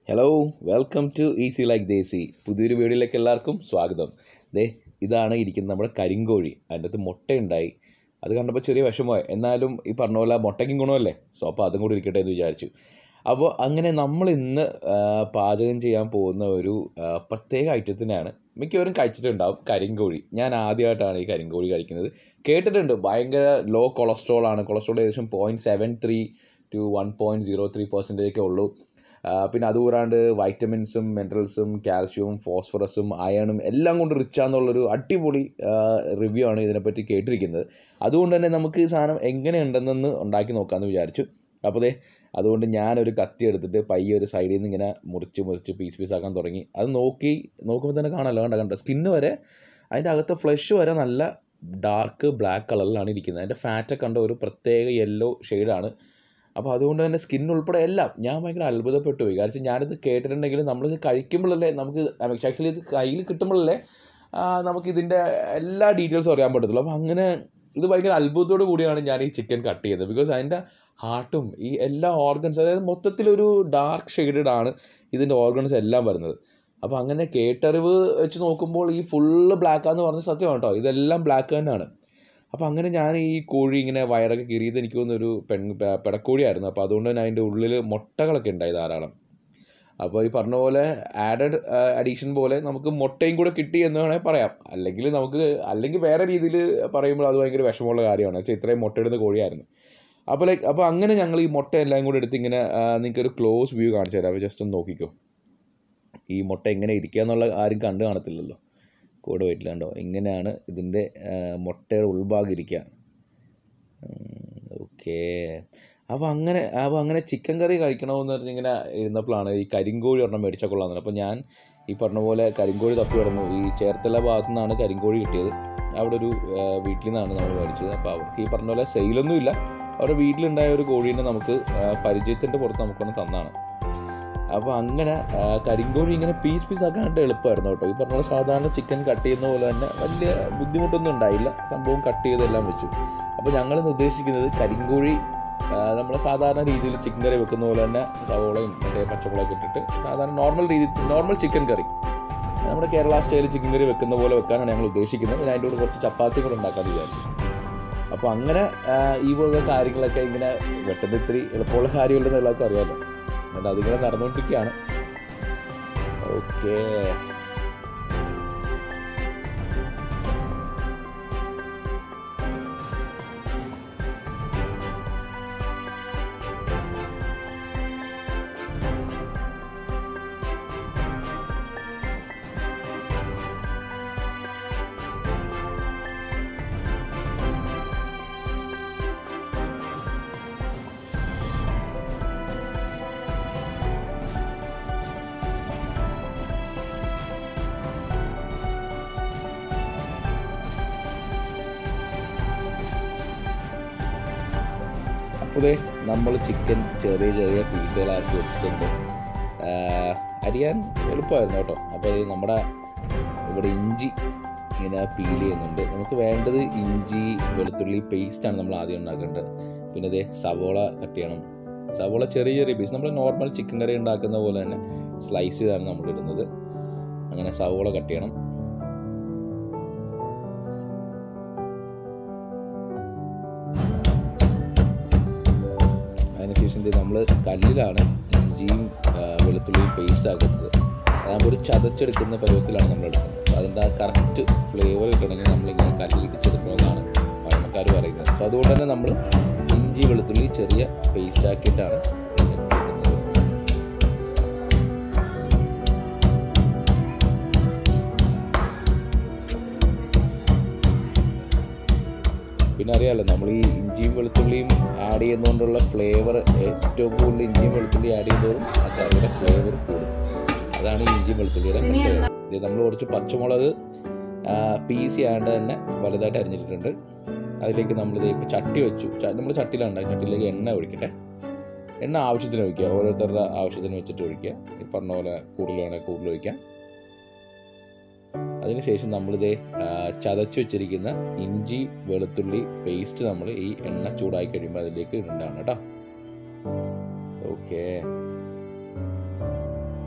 hello welcome to easy like desi പുതിയൊരു വീഡിയോയിലേക്ക് എല്ലാവർക്കും സ്വാഗതം ദേ ഇതാണ് ഇരിക്കുന്നത് നമ്മുടെ കരിങ്കോഴി അതിൻ്റെ അകത്ത് മുട്ടയുണ്ടായി അത് കണ്ടപ്പോൾ ചെറിയ വിഷമമായി എന്നാലും ഈ പറഞ്ഞ പോലെ മുട്ടയ്ക്കും ഗുണമല്ലേ സോ അപ്പോൾ അതും കൂടി ഇരിക്കട്ടെ എന്ന് വിചാരിച്ചു അപ്പോൾ അങ്ങനെ നമ്മൾ ഇന്ന് ആ, പാചകം ചെയ്യാൻ പോകുന്ന ഒരു ആ, പ്രത്യേക ഐറ്റത്തിനാണ് മിക്കവരും കഴിച്ചിട്ടുണ്ടാവും കരിങ്കോഴി ഞാൻ ആദ്യമായിട്ടാണ് ഈ കരിങ്കോഴി കഴിക്കുന്നത് കേട്ടിട്ടുണ്ട് ഭയങ്കര ലോ കൊളസ്ട്രോൾ ആണ് കൊളസ്ട്രോൾ ഏകദേശം point seven three two one point zero three percentage ഒക്കെ ഉള്ളൂ ആ, പിന്നെ അതുകൂടാണ്ട് വൈറ്റമിൻസും മിനറൽസും കാൽഷ്യവും ഫോസ്ഫറസും അയണും എല്ലാം കൊണ്ട് റിച്ച് ആണെന്നുള്ളൊരു അടിപൊളി റിവ്യൂ ആണ് ഇതിനെപ്പറ്റി കേട്ടിരിക്കുന്നത് അതുകൊണ്ട് തന്നെ നമുക്ക് ഈ സാധനം എങ്ങനെയുണ്ടെന്നൊന്ന് ഉണ്ടാക്കി നോക്കാമെന്ന് വിചാരിച്ചു അപ്പോൾ ദേ അതുകൊണ്ട് ഞാനൊരു കത്തി എടുത്തിട്ട് പയ്യെ ഒരു സൈഡിൽ നിന്ന് ഇങ്ങനെ മുറിച്ച് മുറിച്ച് പീസ് പീസ് ആക്കാൻ തുടങ്ങി അത് നോക്കി നോക്കുമ്പോൾ തന്നെ കാണാമല്ലോ കണ്ട കണ്ട സ്കിന്ന് വരെ അതിൻ്റെ അകത്തെ ഫ്ലഷ് വരെ നല്ല ഡാർക്ക് ബ്ലാക്ക് കളറിലാണ് ഇരിക്കുന്നത് അതിൻ്റെ ഫാറ്റൊക്കെ കണ്ട ഒരു പ്രത്യേക യെല്ലോ ഷെയ്ഡാണ് അപ്പോൾ അതുകൊണ്ട് തന്നെ സ്കിൻ ഉൾപ്പെടെ എല്ലാം ഞാൻ ഭയങ്കര അത്ഭുതപ്പെട്ടു പോയി കാരണം ഞാനിത് കേട്ടിട്ടുണ്ടെങ്കിൽ നമ്മളിത് കഴിക്കുമ്പോഴല്ലേ നമുക്ക് ആക്ച്വലി ഇത് കയ്യിൽ കിട്ടുമ്പോഴല്ലേ ആ, നമുക്ക് ഇതിൻ്റെ എല്ലാ ഡീറ്റെയിൽസും അറിയാൻ പറ്റത്തുള്ളൂ അപ്പോൾ അങ്ങനെ ഇത് ഭയങ്കര അത്ഭുതത്തോടു കൂടിയാണ് ഞാൻ ഈ ചിക്കൻ കട്ട് ചെയ്തത് ബിക്കോസ് അതിൻ്റെ ഹാർട്ടും ഈ എല്ലാ ഓർഗൻസ് അതായത് മൊത്തത്തിലൊരു ഡാർക്ക് ഷെയ്ഡഡ് ആണ് ഇതിൻ്റെ ഓർഗൻസ് എല്ലാം വരുന്നത് അപ്പോൾ അങ്ങനെ കേട്ടറിവ് വെച്ച് നോക്കുമ്പോൾ ഈ ഫുള്ള് ബ്ലാക്കാന്ന് പറഞ്ഞ സത്യമാണ് കേട്ടോ ഇതെല്ലാം ബ്ലാക്ക് തന്നെയാണ് അപ്പോൾ അങ്ങനെ ഞാൻ ഈ കോഴി ഇങ്ങനെ വയറൊക്കെ കീറിയത് എനിക്ക് തോന്നുന്നൊരു പെൺ പെ- പെടക്കോഴിയായിരുന്നു അപ്പോൾ അതുകൊണ്ട് തന്നെ അതിൻ്റെ ഉള്ളിൽ മുട്ടകളൊക്കെ ഉണ്ടായി ധാരാളം അപ്പോൾ ഈ പറഞ്ഞ പോലെ ആഡഡ് അഡീഷൻ പോലെ നമുക്ക് മുട്ടയും കൂടെ കിട്ടി എന്ന് വേണമെങ്കിൽ പറയാം അല്ലെങ്കിൽ നമുക്ക് അല്ലെങ്കിൽ വേറെ രീതിയിൽ പറയുമ്പോൾ അത് ഭയങ്കര വിഷമമുള്ള കാര്യമാണ് വെച്ചാൽ ഇത്രയും മുട്ടയിടുന്ന കോഴിയായിരുന്നു അപ്പോൾ ലൈക്ക് അപ്പോൾ അങ്ങനെ ഞങ്ങൾ ഈ മുട്ട എല്ലാം കൂടെ എടുത്ത് ഇങ്ങനെ നിങ്ങൾക്ക് ഒരു ക്ലോസ് വ്യൂ കാണിച്ചു തരാം അപ്പോൾ ജസ്റ്റ് ഒന്ന് നോക്കിക്കോ ഈ മുട്ട എങ്ങനെ ഇരിക്കുക എന്നുള്ള ആരും കണ്ടു കാണത്തില്ലല്ലോ കൂടെ വീട്ടിലുണ്ടോ ഇങ്ങനെയാണ് ഇതിൻ്റെ ആ, മുട്ടയുടെ ഉൾഭാഗം ഇരിക്കുക ഓക്കേ അപ്പോൾ അങ്ങനെ അപ്പോൾ അങ്ങനെ ചിക്കൻ കറി കഴിക്കണമെന്ന് പറഞ്ഞ് ഇങ്ങനെ ഇരുന്നപ്പോഴാണ് ഈ കരിങ്കോഴി ഒരെണ്ണം മേടിച്ചാൽ കൊള്ളാമെന്ന് അപ്പോൾ ഞാൻ ഈ പറഞ്ഞ പോലെ കരിങ്കോഴി തപ്പി കിടന്നു ഈ ചേർത്തല ഭാഗത്തു നിന്നാണ് കരിങ്കോഴി കിട്ടിയത് അവിടെ ഒരു ആ, വീട്ടിൽ നിന്നാണ് നമ്മൾ മേടിച്ചത് അപ്പോൾ അവർക്ക് ഈ പറഞ്ഞ പോലെ സെയിലൊന്നുമില്ല അവരുടെ വീട്ടിലുണ്ടായ ഒരു കോഴീനെ നമുക്ക് ആ, പരിചയത്തിൻ്റെ പുറത്ത് നമുക്കൊന്ന് തന്നാണ് അപ്പോൾ അങ്ങനെ ആ, കരിങ്കോഴി ഇങ്ങനെ പീസ് പീസ് ആക്കാനായിട്ട് എളുപ്പമായിരുന്നു കേട്ടോ ഈ പറഞ്ഞ പോലെ സാധാരണ ചിക്കൻ കട്ട് ചെയ്യുന്ന പോലെ തന്നെ വലിയ ബുദ്ധിമുട്ടൊന്നും ഉണ്ടായില്ല സംഭവം കട്ട് ചെയ്തെല്ലാം വെച്ചു അപ്പോൾ ഞങ്ങളിന്ന് ഉദ്ദേശിക്കുന്നത് കരിങ്കോഴി ആ, നമ്മളെ സാധാരണ രീതിയിൽ ചിക്കൻ കറി വെക്കുന്ന പോലെ തന്നെ സവോളയും മറ്റേ പച്ചമുളകൊക്കെ ഇട്ടിട്ട് സാധാരണ നോർമൽ രീതി നോർമൽ ചിക്കൻ കറി നമ്മുടെ കേരള സ്റ്റൈൽ ചിക്കൻ കറി വെക്കുന്ന പോലെ വെക്കാനാണ് ഞങ്ങൾ ഉദ്ദേശിക്കുന്നത് പിന്നെ അതിൻ്റെ കൂടെ കുറച്ച് ചപ്പാത്തി കൂടെ ഉണ്ടാക്കാമെന്ന് വിചാരിച്ചു അപ്പോൾ അങ്ങനെ ആ, ഈ വക കാര്യങ്ങളൊക്കെ ഇങ്ങനെ വെട്ടുന്നത് ഇത്തിരി എളുപ്പമുള്ള കാര്യമല്ലെന്ന് എല്ലാവർക്കും അറിയാമല്ലോ എന്നിട്ട് അതിങ്ങനെ നടന്നുകൊണ്ടിരിക്കുകയാണ് ഓക്കേ അപ്പോൾ ദേ നമ്മൾ ചിക്കൻ ചെറിയ ചെറിയ പീസുകളാക്കി വെച്ചിട്ടുണ്ട് ആഹ് അരിയാൻ എളുപ്പമായിരുന്നു കേട്ടോ അപ്പോൾ ഇത് നമ്മുടെ ഇവിടെ ഇഞ്ചി ഇങ്ങനെ പീൽ ചെയ്യുന്നുണ്ട് നമുക്ക് വേണ്ടത് ഇഞ്ചി വെളുത്തുള്ളി പേസ്റ്റാണ് നമ്മൾ ആദ്യം ഉണ്ടാക്കേണ്ടത് പിന്നെ ഇതേ സവോള കട്ട് ചെയ്യണം സവോള ചെറിയ ചെറിയ പീസ് നമ്മൾ നോർമൽ ചിക്കൻ കറി ഉണ്ടാക്കുന്ന പോലെ തന്നെ സ്ലൈസ് ചെയ്താണ് നമ്മൾ ഇടുന്നത് അങ്ങനെ സവോള കട്ട് ചെയ്യണം അതിനുശേഷം നമ്മൾ കല്ലിലാണ് ഇഞ്ചിയും ആ, വെളുത്തുള്ളിയും പേസ്റ്റ് ആക്കുന്നത് അതാകുമ്പോൾ ഒരു ചതച്ചെടുക്കുന്ന പരുവത്തിലാണ് നമ്മൾ എടുക്കുന്നത് അപ്പോൾ അതിൻ്റെ ആ കറക്റ്റ് ഫ്ലേവർ കിട്ടണമെങ്കിൽ നമ്മളിങ്ങനെ കല്ലിൽ ഇടിച്ചെടുക്കണമെന്നാണ് പഴമക്കാർ പറയുന്നത് സോ അതുകൊണ്ട് തന്നെ നമ്മൾ ഇഞ്ചി വെളുത്തുള്ളി ചെറിയ പേസ്റ്റ് ആക്കിയിട്ടാണ് എടുക്കുന്നത് പിന്നെ അറിയാമല്ലോ നമ്മൾ ഈ ഇഞ്ചിയും വെളുത്തുള്ളിയും ആഡ് ചെയ്യുന്നതുകൊണ്ടുള്ള ഫ്ലേവർ ഏറ്റവും കൂടുതൽ ഇഞ്ചിയും വെളുത്തുള്ളി ആഡ് ചെയ്യുന്നതോറും ആ കറിയുടെ ഫ്ലേവർ കൂടും അതാണ് ഈ ഇഞ്ചിയും വെളുത്തുള്ളിയുടെ പ്രത്യേകത ഇത് നമ്മൾ കുറച്ച് പച്ചമുളക് പീസ് ചെയ്യാണ്ട് തന്നെ വലുതായിട്ട് അരിഞ്ഞിട്ടുണ്ട് അതിലേക്ക് നമ്മളിത് ഇപ്പോൾ ചട്ടി വെച്ചു നമ്മൾ ചട്ടിയിലാണ് ഉണ്ടാക്കി ചട്ടിയിലേക്ക് എണ്ണ ഒഴിക്കട്ടെ എണ്ണ ആവശ്യത്തിന് ഒഴിക്കുക ഓരോരുത്തരുടെ ആവശ്യത്തിന് വെച്ചിട്ട് ഒഴിക്കുക ഈ പറഞ്ഞ പോലെ കൂടുതൽ വേണമെങ്കിൽ കൂടുതൽ ഒഴിക്കാം അതിനുശേഷം നമ്മളിത് ചതച്ച് വെച്ചിരിക്കുന്ന ഇഞ്ചി വെളുത്തുള്ളി പേസ്റ്റ് നമ്മൾ ഈ എണ്ണ ചൂടായി കഴിയുമ്പോൾ അതിലേക്ക് ഇടേണ്ടതാണ് കേട്ടോ ഓക്കെ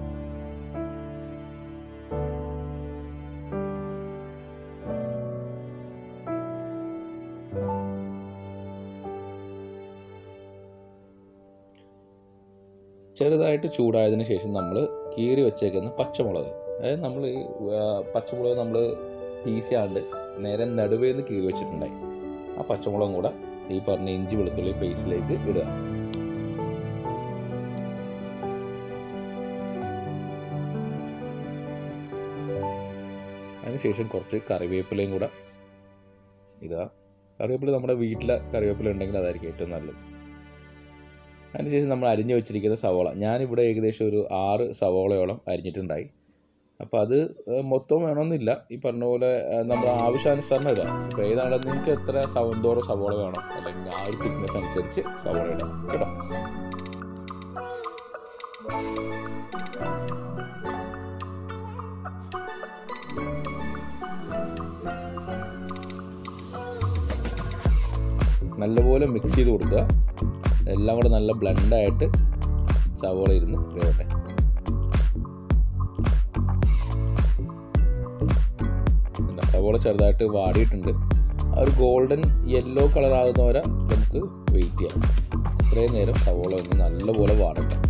ചെറുതായിട്ട് ചൂടായതിനു ശേഷം നമ്മൾ കീറി വെച്ചേക്കുന്ന പച്ചമുളക് അതായത് നമ്മൾ ഈ ആ, പച്ചമുളക് നമ്മൾ പീസിയാണ്ട് നേരെ നടുവേന്ന് കീറി വെച്ചിട്ടുണ്ടായി ആ പച്ചമുളകും കൂടെ ഈ പറഞ്ഞ ഇഞ്ചി വെളുത്തുള്ളി പേസ്റ്റിലേക്ക് ഇടുക അതിനുശേഷം കുറച്ച് കറിവേപ്പിലയും കൂടെ ഇടുക കറിവേപ്പില നമ്മുടെ വീട്ടിലെ കറിവേപ്പില ഉണ്ടെങ്കിൽ അതായിരിക്കും ഏറ്റവും നല്ലത് അതിനുശേഷം നമ്മൾ അരിഞ്ഞു വെച്ചിരിക്കുന്ന സവോള ഞാനിവിടെ ഏകദേശം ഒരു ആറ് സവോളയോളം അരിഞ്ഞിട്ടുണ്ടായി അപ്പോൾ അത് ഏഹ്, മൊത്തം വേണമെന്നില്ല ഈ പറഞ്ഞ പോലെ ഏഹ്, നമ്മുടെ ആവശ്യാനുസരണം ഇടാം അപ്പോൾ ഏതാണ് നിങ്ങൾക്ക് എത്ര സവന്തോറോ സവോള വേണം അല്ലെങ്കിൽ ആ ഒരു തിക്നെസ് അനുസരിച്ച് സവോള ഇടാം കേട്ടോ നല്ലപോലെ മിക്സ് ചെയ്ത് കൊടുക്കുക എല്ലാം കൂടെ നല്ല ബ്ലെൻഡായിട്ട് സവോള ഇരുന്ന് വേവട്ടെ എന്താ, സവോള ചെറുതായിട്ട് വാടിയിട്ടുണ്ട് ആ ഒരു ഗോൾഡൻ യെല്ലോ കളർ ആകുന്ന വരെ നമുക്ക് വെയിറ്റ് ചെയ്യാം ഇത്രയും നേരം സവോള ഒന്ന് നല്ലപോലെ വാടട്ടെ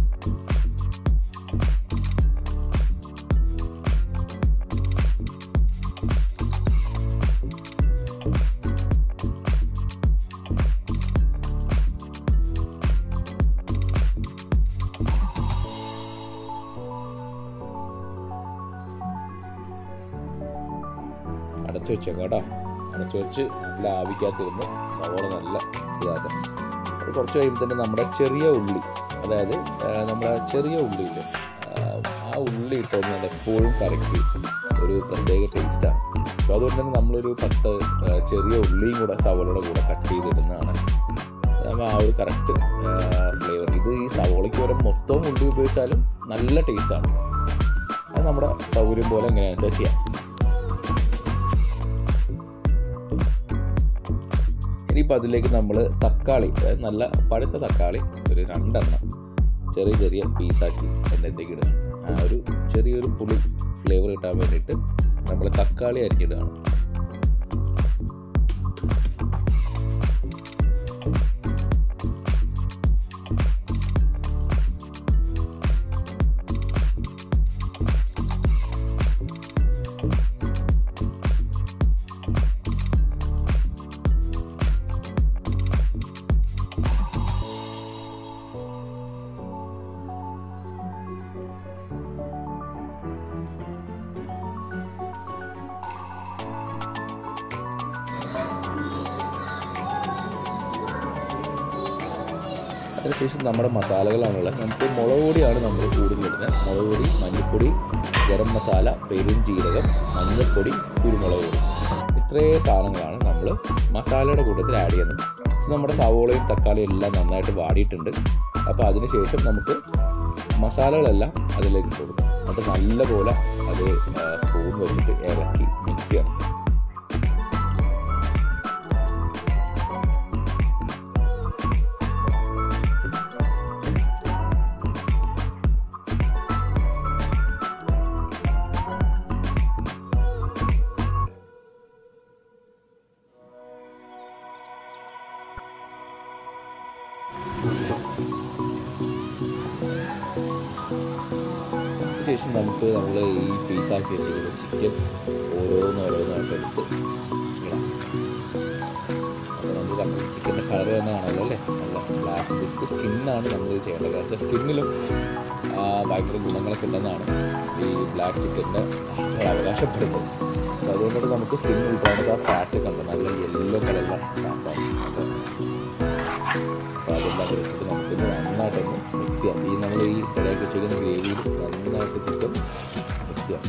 അടച്ചു വെച്ചേക്കാം കേട്ടോ അടച്ചു വെച്ച് നല്ല ആവിക്കകത്തിരുന്ന് സവോള നല്ല ഇതാക്കാം അത് കുറച്ച് കഴിയുമ്പോൾ തന്നെ നമ്മുടെ ചെറിയ ഉള്ളി അതായത് ആ, നമ്മുടെ ചെറിയ ഉള്ളിയില്ലേ ആ, ആ ഉള്ളി ഇട്ടൊന്ന് എപ്പോഴും കറക്കി ഒരു പ്രത്യേക ടേസ്റ്റാണ് അപ്പോൾ അതുകൊണ്ട് തന്നെ നമ്മളൊരു പത്ത് ആ, ചെറിയ ഉള്ളിയും കൂടെ സവോളയുടെ കൂടെ കട്ട് ചെയ്തിടുന്നതാണ് അതാകുമ്പോൾ ആ ഒരു കറക്റ്റ് ഫ്ലേവർ ഇത് ഈ സവോളയ്ക്ക് വരെ മൊത്തം ഉള്ളി ഉപയോഗിച്ചാലും നല്ല ടേസ്റ്റാണ് അത് നമ്മുടെ സൗകര്യം പോലെ എങ്ങനെയാണെന്ന് വെച്ചാൽ ചെയ്യാം ഇനിയിപ്പോൾ അതിലേക്ക് നമ്മൾ തക്കാളി അതായത് നല്ല പഴുത്ത തക്കാളി ഒരു രണ്ടെണ്ണം ചെറിയ ചെറിയ പീസാക്കി എണ്ണത്തേക്ക് ഇടുകയാണ് ആ ഒരു ചെറിയൊരു പുളി ഫ്ലേവർ കിട്ടാൻ വേണ്ടിയിട്ട് നമ്മൾ തക്കാളി അരിഞ്ഞിടുകയാണ് അതിനുശേഷം നമ്മുടെ മസാലകളാണുള്ളത് നമുക്ക് മുളക് പൊടിയാണ് നമ്മൾ കൂടുതൽ ഇടുന്നത് മുളക് പൊടി മഞ്ഞൾപ്പൊടി ഗരം മസാല പെരുംജീരകം മഞ്ഞൾപ്പൊടി കുരുമുളക് പൊടി ഇത്രയും സാധനങ്ങളാണ് നമ്മൾ മസാലയുടെ കൂട്ടത്തിൽ ആഡ് ചെയ്യുന്നത് പക്ഷെ നമ്മുടെ സവോളയും തക്കാളിയും എല്ലാം നന്നായിട്ട് വാടിയിട്ടുണ്ട് അപ്പോൾ അതിനുശേഷം നമുക്ക് മസാലകളെല്ലാം അതിലേക്ക് ഇട്ട് കൊടുക്കാം എന്നിട്ട് നല്ലപോലെ അത് സ്പൂൺ വെച്ചിട്ട് ഇളക്കി മിക്സ് ചെയ്യണം ശേഷം നമുക്ക് നമ്മൾ ഈ പീസാക്കി വെച്ചിരിക്കുന്ന ചിക്കൻ ഓരോന്നോരോന്നായിട്ട് എടുത്ത് ഇടാം അപ്പോൾ നമ്മൾ കണ്ടത് ചിക്കൻ്റെ കളർ തന്നെ കാണാമല്ലോ അല്ലേ നല്ല ബ്ലാക്ക് വിത്ത് സ്കിന്നാണ് നമ്മൾ ഇത് ചെയ്യേണ്ടത് കാരണം വെച്ചാൽ സ്കിന്നിലും ഭയങ്കര ഗുണങ്ങളൊക്കെ ഉണ്ടെന്നാണ് ഈ ബ്ലാക്ക് ചിക്കൻ്റെ അവകാശപ്പെടുന്നത് അപ്പോൾ അതുകൊണ്ട് നമുക്ക് സ്കിൻ ഉൾപ്പെടുന്നത് ആ ഫാറ്റ് കണ്ടു നല്ല യെല്ലോ കളറിലുള്ള ഫാറ്റാണ് അപ്പോൾ അപ്പോൾ അതെല്ലാം കൂടി ഇട്ടിട്ട് നമുക്കിത് നന്നായിട്ടൊന്ന് മിക്സ് ചെയ്യാം ഈ നമ്മൾ ഈ ഇടയ്ക്ക് വെച്ചിരിക്കുന്ന ഗ്രേവിയിൽ നന്നായിട്ട് ചിക്കൻ മിക്സ് ചെയ്യാം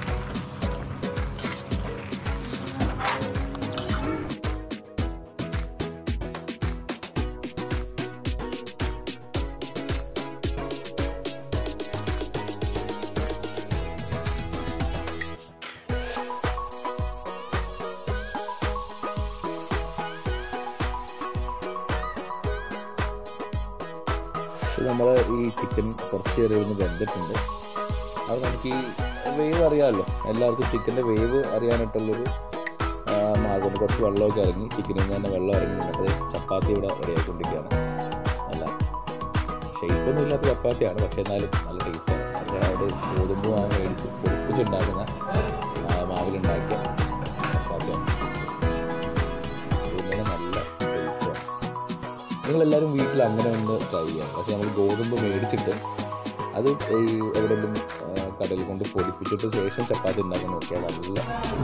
പക്ഷെ നമ്മൾ ഈ ചിക്കൻ കുറച്ച് നേരം ഇരുന്ന് വെന്തിട്ടുണ്ട് അത് നമുക്ക് ഈ വേവ് അറിയാമല്ലോ എല്ലാവർക്കും ചിക്കൻ്റെ വേവ് അറിയാനായിട്ടുള്ളൊരു ആ, മാർഗ്ഗമുണ്ട് കുറച്ച് വെള്ളമൊക്കെ ഇറങ്ങി ചിക്കനിൽ നിന്ന് തന്നെ വെള്ളം ഇറങ്ങി നിന്നിട്ട് ചപ്പാത്തി ഇവിടെ റെഡിയായിക്കൊണ്ടിരിക്കുകയാണ് അല്ല ഷേപ്പൊന്നും ഇല്ലാത്ത ചപ്പാത്തിയാണ് പക്ഷേ എന്നാലും നല്ല ടേസ്റ്റാണ് പക്ഷേ അവിടെ ഗോതമ്പ് മാവ് മേടിച്ച് പൊടിപ്പിച്ചുണ്ടാക്കുന്ന ആ, മാവിലുണ്ടാക്കിയ ചപ്പാത്തിയാണ് അതുകൊണ്ട് തന്നെ നല്ല ടേസ്റ്റാണ് നിങ്ങളെല്ലാവരും വീട്ടിൽ അങ്ങനെ ഒന്ന് ട്രൈ ചെയ്യാം പക്ഷേ നമ്മൾ ഗോതമ്പ് മേടിച്ചിട്ട് അത് ഈ എവിടെയെങ്കിലും ആ, കടയിൽ കൊണ്ട് പൊടിപ്പിച്ചിട്ട് ശേഷം ചപ്പാത്തി ഉണ്ടാക്കാൻ നോക്കിയാൽ നല്ല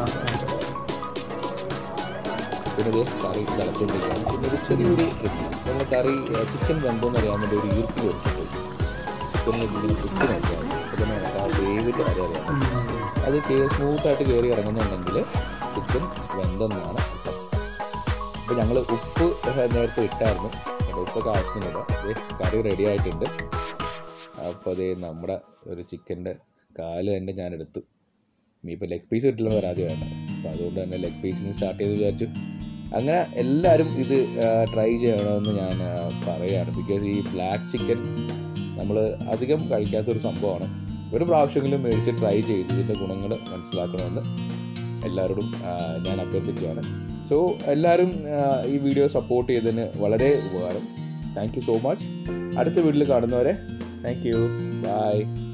പിന്നെ ഇത് കറി തിളച്ചുകൊണ്ടിരിക്കുകയാണ് പിന്നെ ഒരു ചെറിയൊരു ട്രിക്ക് നമ്മൾ കറി ചിക്കൻ വെന്തോന്ന് അറിയാൻ വേണ്ടി ഒരു ഈർക്കി കൊടുത്തിട്ട് ചിക്കനിൽ ഇതിൽ ഉപ്പ് നോക്കിയാൽ അപ്പോൾ തന്നെ നമുക്ക് ആ വേവിൻ്റെ കാര്യം അറിയാം അത് സ്മൂത്തായിട്ട് കയറി ഇറങ്ങുന്നുണ്ടെങ്കിൽ ചിക്കൻ വെന്തെന്നാണ് അർത്ഥം അപ്പോൾ ഞങ്ങൾ ഉപ്പ് നേരത്തെ ഇട്ടായിരുന്നു അപ്പോൾ ഉപ്പൊക്കെ ആവശ്യമില്ല ദേ കറി റെഡി ആയിട്ടുണ്ട് അപ്പോൾ അതേ നമ്മുടെ ഒരു ചിക്കൻ്റെ കാല് തന്നെ ഞാൻ എടുത്തു ഇനിയിപ്പോൾ ലെഗ് പീസ് കിട്ടില്ലെന്ന് പരാതി വേണ്ട അപ്പോൾ അതുകൊണ്ട് തന്നെ ലെഗ് പീസിന് സ്റ്റാർട്ട് ചെയ്ത് വിചാരിച്ചു അങ്ങനെ എല്ലാവരും ഇത് ട്രൈ ചെയ്യണമെന്ന് ഞാൻ ആ, പറയുകയാണ് ബിക്കോസ് ഈ ബ്ലാക്ക് ചിക്കൻ നമ്മൾ അധികം കഴിക്കാത്തൊരു സംഭവമാണ് ഒരു പ്രാവശ്യമെങ്കിലും മേടിച്ച് ട്രൈ ചെയ്ത് ഇതിൻ്റെ ഗുണങ്ങൾ മനസ്സിലാക്കണമെന്ന് എല്ലാവരോടും ആ, ഞാൻ അഭ്യർത്ഥിക്കുകയാണ് സോ എല്ലാവരും ആ, ഈ വീഡിയോ സപ്പോർട്ട് ചെയ്തതിന് വളരെ ഉപകാരം താങ്ക് യു സോ മച്ച് അടുത്ത വീട്ടിൽ കാണുന്നവരെ താങ്ക് യു ബൈ